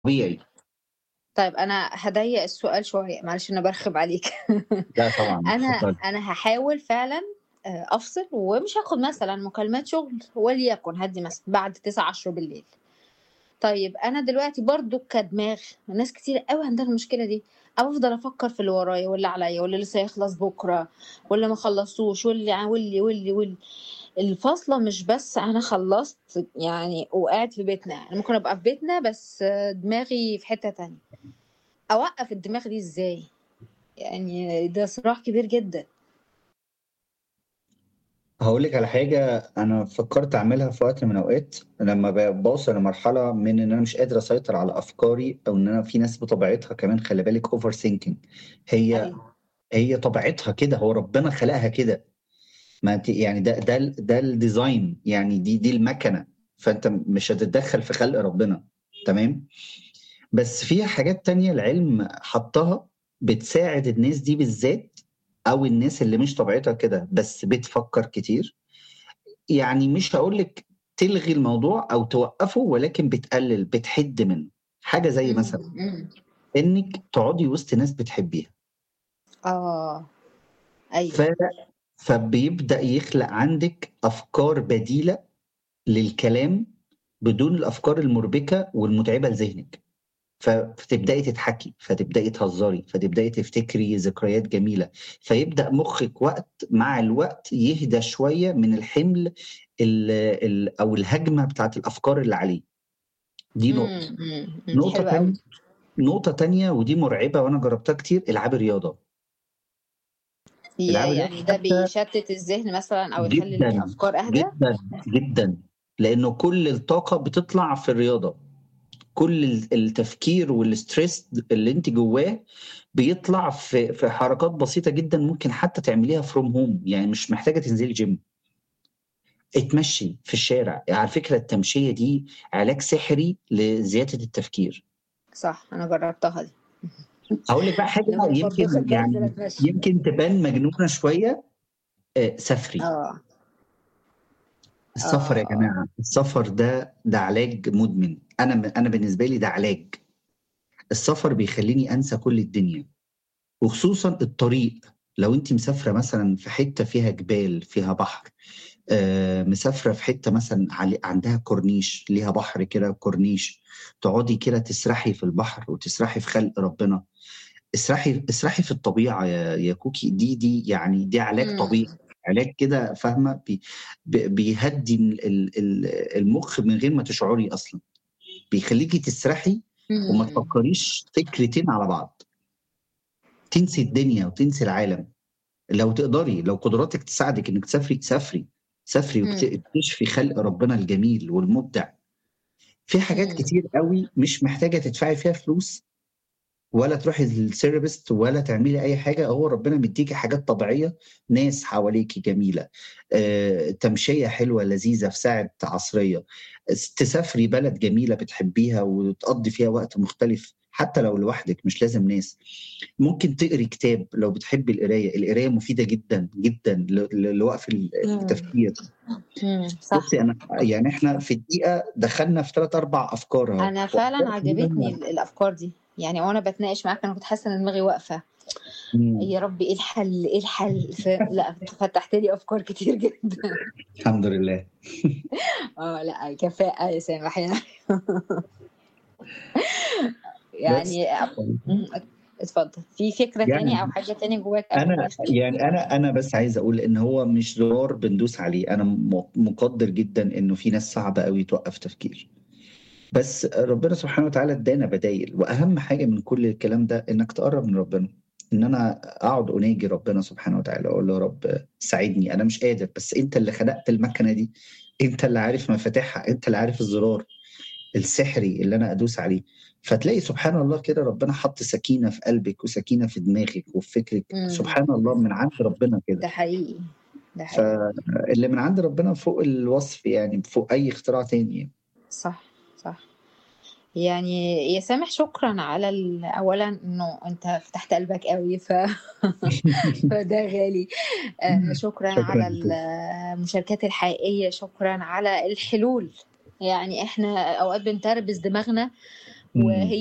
طبيعي. طيب أنا هاضيّق السؤال شوية، معلش أنا بارخم عليك. لأ طبعًا، أنا اتفضلي. أنا هاحاول فعلًا آآ أفصل ومش هاخد مثلًا مكالمات شغل وليكن هادّي مثل بعد 21:00، 22:00 طيب أنا دلوقتي برضه كدماغ ناس كتيرة أوي عندها المشكلة دي، أو أفضل أفكّر في اللي ورايا واللي عليّا واللي لسه هيخلص بُكرة واللي ما خلّصتوش واللي ع واللي، واللي، واللي. الفاصلة مش بس أنا خلّصت يعني وقاعد في بيتنا، أنا ممكن أبقى في بيتنا بس دماغي في حتّة تانية. أوقّف الدماغ دي إزاي؟ يعني ده صراع كبير جدًا. هاقول لِك على حاجة أنا فكّرت أعملها في وقت من الأوقات، لمّا ب باوصل لمرحلة من إن أنا مش قادر أسيطر على أفكاري أو إن أنا في ناس بطبيعتها كمان خلّي بالِك overthinking هي أيوه. هي طبيعتها كده، هو ربنا خلقها كده. ما أنتِ يعني ده ده ال ده الdesign يعني دي دي المَكَنة، فأنت مش هتتدخّل في خلق ربنا، تمام؟ بس في حاجات تانية العلم حطّها بتساعد الناس دي بالذات أو الناس اللي مش طبيعتها كده بس بتفكّر كتير، يعني مش هاقول لِك تلغي الموضوع أو توقّفه ولكن بتقلل، بتحِد منه. حاجة زي مثلًا إمم، إمم. إنِّك تقعدي وسط ناس بتحبيها. آه. أيوه. ف فبيبدأ يخلق عندِك أفكار بديلة للكلام بدون الأفكار المُربكة والمُتعبة لذهنِك. ف فتبدئي تضحكي، فتبدئي تهزري، فتبدئي تفتكري ذكريات جميلة، فيبدأ مُخِّك وقت مع الوقت يهدى شوية من الحِمل ال ال أو الهجمة بتاعة الأفكار اللي عليه. دي نقطة. إمم، إمم، إمم. نقطة حلو تانية أوي. نقطة تانية ودي مرعبة وأنا جرّبتها كتير، ألعاب الرياضة. ي ألعاب الرياضة يعني ده حتى بيشتِّت الذهن مثلًا أو يخلّي جدًا، الأفكار أهدى؟ جدًا، جدًا. لإنه كل الطاقة بتطلع في الرياضة. كل ال التفكير والstress اللي أنتِ جوّاه بيطلع في في حركات بسيطة جدًا ممكن حتى تعمليها from home يعني مش محتاجة تنزلي gym. اتمشّي في الشارع، على فكرة التمشية دي علاج سحري لزيادة التفكير. صح، أنا جرّبتها دي. هاقول لِك بقى حاجة لمّا باتضغط يمكن بانزل يعني أتمشّى. يمكن تبان مجنونة شوية، آآ سافري. آه. السفر يا آه، آه. جماعة، السفر ده ده علاج مُدمن. أنا م أنا بالنسبة لي ده علاج. السفر بيخلّيني أنسى كل الدنيا، وخصوصًا الطريق. لو أنتِ مسافرة مثلًا في حتّة فيها جبال، فيها بحر، آآ مسافرة في حتّة مثلًا عل عندها كورنيش، ليها بحر كده كورنيش، تقعدي كده تسرحي في البحر وتسرحي في خلق ربنا. اسرحي اسرحي في الطبيعة يا يا كوكي، دي دي يعني دي علاج طبيعي، إمم. علاج كده فاهمة؟ بي ب بيهدّي ال ال ال المُخ من غير ما تشعري أصلًا. بيخلّيكِ تسرحي وما إمم. تفكّريش فكرتين على بعض. تنسي الدنيا وتنسي العالم. لو تقدري، لو قدراتِك تساعدِك إنِّك تسافري، سافري. سافري واكت إمم. اكتشفي خلق ربنا الجميل والمُبدع. في حاجات إمم. كتير أوي مش محتاجة تدفعي فيها فلوس ولا تروحي للtherapist ولا تعملي أي حاجة، هو ربنا مدّيكِ حاجات طبيعية، ناس حواليكِ جميلة، آآ تمشية حلوة لذيذة في ساعة عصرية، اس تسافري بلد جميلة بتحبيها وتقضّي فيها وقت مختلف، حتى لو لوحدِك مش لازم ناس. ممكن تقري كتاب لو بتحبي القراية، القراية مفيدة جدًا، جدًا ل ل لوقف ال إمم. التفكير. إمم، صح. بُصّي أنا يعني إحنا في دقيقة دخلنا في 3، 4 أفكار أهو. أنا فعلًا عجبتني ال الأفكار دي. يعني وأنا باتناقش معاك أنا كنت حاسة إن دماغي واقفة. إمم. يا ربي إيه الحل، إيه الحل؟ ف لأ، أنت فتّحت لي أفكار كتير جدًا. الحمد لله. آه، لأ كفاءة يا سامح يعني. بس يعني أ إمم، ات اتفضل. في فكرة تانية أو يعني حاجة تانية جواك قبل ما أنا نختم؟ يعني أنا أنا بس عايز أقول إن هو مش زرار بندوس عليه، أنا م مُقدّر جدًا إنه في ناس صعب أوي توقّف تفكير. بس ربنا سبحانه وتعالى ادّانا بدايل، وأهم حاجة من كل الكلام ده إنّك تقرّب من ربنا. إن أنا أقعد أناجي ربنا سبحانه وتعالى وأقول له: "يا رب ساعدني، أنا مش قادر، بس أنت اللي خلقت المكنة دي، أنت اللي عارف مفاتيحها، أنت اللي عارف الزرار السحري اللي أنا أدوس عليه." فتلاقي سبحان الله كده ربنا حَط سكينة في قلبِك وسكينة في دماغِك وفي فكرِك، إمم. سبحان الله من عند ربنا كده. ده حقيقي، ده حقيقي. فاللي من عند ربنا فوق الوصف يعني، فوق أي اختراع تاني يعني. صح، صح. يعني يا سامح شكرًا على ال أولًا إنه أنت فتحت قلبك أوي ف فده غالي. آآ شكرًا شكرًا على ليكِ. المشاركات الحقيقية، شكرًا على الحلول. يعني إحنا أوقات بنتربس دماغنا إمم. وهي